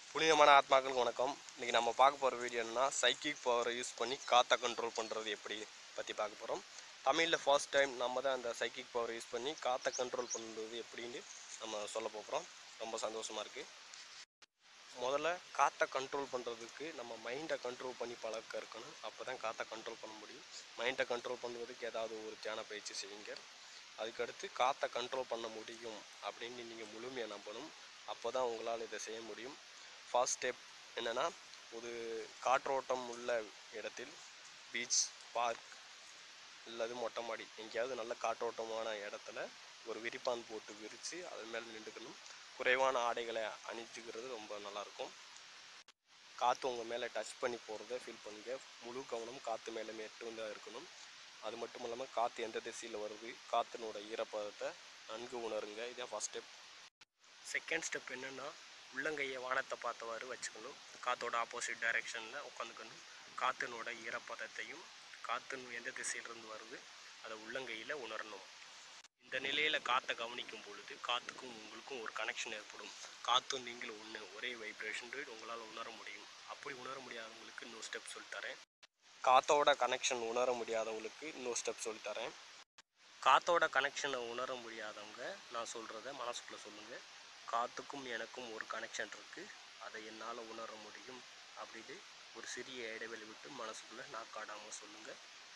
புனிதமான ஆத்மாக்களுக்கு வணக்கம் இன்றைக்கி நம்ம பார்க்க போகிற வீடியோ என்னன்னா சைக்கிக் பவரை யூஸ் பண்ணி காற்றை கண்ட்ரோல் பண்ணுறது எப்படி பற்றி பார்க்க போகிறோம் தமிழில் ஃபர்ஸ்ட் டைம் நம்ம தான் அந்த சைக்கிக் பவரை யூஸ் பண்ணி காற்றை கண்ட்ரோல் பண்ணுறது எப்படின்னு நம்ம சொல்ல போகிறோம் ரொம்ப சந்தோஷமாக இருக்குது முதல்ல காற்றை கண்ட்ரோல் பண்ணுறதுக்கு நம்ம மைண்டை கண்ட்ரோல் பண்ணி பழக்க இருக்கணும் அப்போ தான் காற்றை கண்ட்ரோல் பண்ண முடியும் மைண்டை கண்ட்ரோல் பண்ணுறதுக்கு ஏதாவது ஒரு தியான பயிற்சி செய்யுங்க அதுக்கடுத்து காற்றை கண்ட்ரோல் பண்ண முடியும் அப்படின்னு நீங்கள் முழுமையாக நம்பணும் அப்போ தான் உங்களால் இதை செய்ய முடியும் ஃபர்ஸ்ட் ஸ்டெப் என்னென்னா ஒரு காற்றோட்டம் உள்ள இடத்தில் பீச் பார்க் அல்லது மொட்டை மாடி எங்கேயாவது நல்ல காற்றோட்டமான இடத்துல ஒரு விரிப்பான் போட்டு விரித்து அது மேலே நின்றுக்கணும் குறைவான ஆடைகளை அணிஞ்சுக்கிறது ரொம்ப நல்லாயிருக்கும் காற்று உங்கள் மேலே டச் பண்ணி போகிறத ஃபீல் பண்ணுங்க முழு கவனம் காற்று மேலே மட்டும் தான் இருக்கணும் அது மட்டும் இல்லாமல் காற்று எந்த திசையில் வருது காற்றினோட ஈரப்பதத்தை நன்கு உணருங்க இதான் ஃபஸ்ட் ஸ்டெப் செகண்ட் ஸ்டெப் என்னென்னா உள்ளங்கையை வானத்தை பார்த்தவாறு வச்சுக்கணும் காற்றோட ஆப்போசிட் டைரெக்ஷனில் உட்காந்துக்கணும் காற்றினோட ஈரப்பதத்தையும் காற்று எந்த திசையிலிருந்து வருது அதை உள்ளங்கையில் உணரணும் இந்த நிலையில் காற்றை கவனிக்கும் பொழுது காற்றுக்கும் உங்களுக்கும் ஒரு கனெக்ஷன் ஏற்படும் காற்றும் நீங்களும் ஒன்று ஒரே வைப்ரேஷன் ரேட் உங்களால் உணர முடியும் அப்படி உணர முடியாதவங்களுக்கு இன்னொரு ஸ்டெப் சொல்லித்தரேன் காற்றோட கனெக்ஷன் உணர முடியாதவங்களுக்கு இன்னொரு ஸ்டெப் சொல்லித்தரேன் காற்றோட கனெக்ஷனை உணர முடியாதவங்க நான் சொல்கிறத மனசுக்குள்ளே சொல்லுங்கள் காற்றுக்கும் எனக்கும் ஒரு கனெக்ஷன் இருக்குது அதை என்னால் உணர முடியும் அப்படின்னு ஒரு சிறிய இடைவெளி விட்டு மனசுக்குள்ளே நான் காடாமல் சொல்லுங்கள்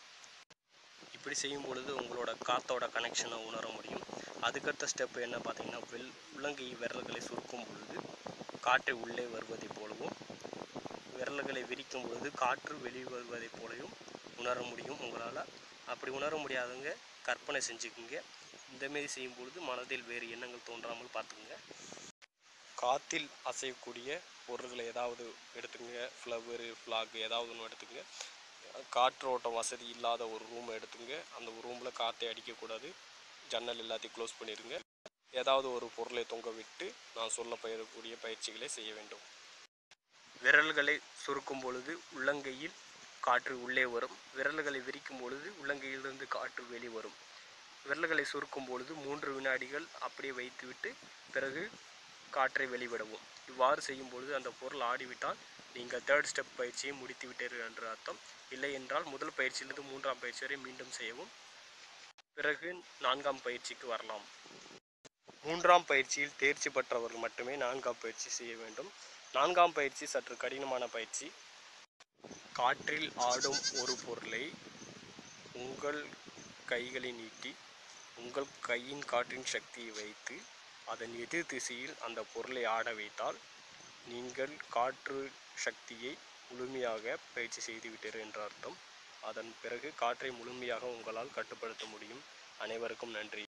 இப்படி செய்யும் பொழுது உங்களோட காற்றோட கனெக்ஷனை உணர முடியும் அதுக்கடுத்த ஸ்டெப் என்ன பார்த்தீங்கன்னா வெள் உள்ளங்கை விரல்களை சுருக்கும் பொழுது காற்று உள்ளே வருவதைப் போலவும் விரல்களை விரிக்கும் பொழுது காற்று வெளியே வருவதைப் போலவும் உணர முடியும் உங்களால் அப்படி உணர முடியாதவங்க கற்பனை செஞ்சுக்குங்க இந்தமாரி செய்யும் பொழுது மனதில் வேறு எண்ணங்கள் தோன்றாமல் பார்த்துக்குங்க காற்றில் அசையக்கூடிய பொருள்களை ஏதாவது எடுத்துக்கங்க ஃப்ளவரு ஃப்ளாக் ஏதாவது ஒன்று எடுத்துக்கங்க காற்றோட்டம் வசதி இல்லாத ஒரு ரூமை எடுத்துங்க அந்த ரூமில் காற்றே அடிக்கக்கூடாது ஜன்னல் எல்லாத்தையும் க்ளோஸ் பண்ணிடுங்க ஏதாவது ஒரு பொருளை தொங்க விட்டு நான் சொல்ல பயிரக்கூடிய பயிற்சிகளை செய்ய வேண்டும் விரல்களை சுருக்கும் பொழுது உள்ளங்கையில் காற்று உள்ளே வரும் விரல்களை விரிக்கும் பொழுது உள்ளங்கையிலிருந்து காற்று வெளிவரும் விரல்களை சுருக்கும் பொழுது மூன்று வினாடிகள் அப்படியே வைத்துவிட்டு பிறகு காற்றை வெளிவிடவும் இவ்வாறு செய்யும் பொழுது அந்த பொருள் ஆடிவிட்டால் நீங்கள் தேர்ட் ஸ்டெப் பயிற்சியை முடித்து விட்டீர்கள் என்று அர்த்தம் இல்லை என்றால் முதல் பயிற்சியிலிருந்து மூன்றாம் பயிற்சி வரை மீண்டும் செய்யவும் பிறகு நான்காம் பயிற்சிக்கு வரலாம் மூன்றாம் பயிற்சியில் தேர்ச்சி பெற்றவர்கள் மட்டுமே நான்காம் பயிற்சி செய்ய வேண்டும் நான்காம் பயிற்சி சற்று கடினமான பயிற்சி காற்றில் ஆடும் ஒரு பொருளை உங்கள் கைகளை நீட்டி உங்கள் கையின் காற்றின் சக்தியை வைத்து அதன் எதிர் திசையில் அந்த பொருளை ஆட வைத்தால் நீங்கள் காற்று சக்தியை முழுமையாக பயிற்சி செய்து விட்டீர்கள் என்ற அர்த்தம் அதன் பிறகு காற்றை முழுமையாக உங்களால் கட்டுப்படுத்த முடியும் அனைவருக்கும் நன்றி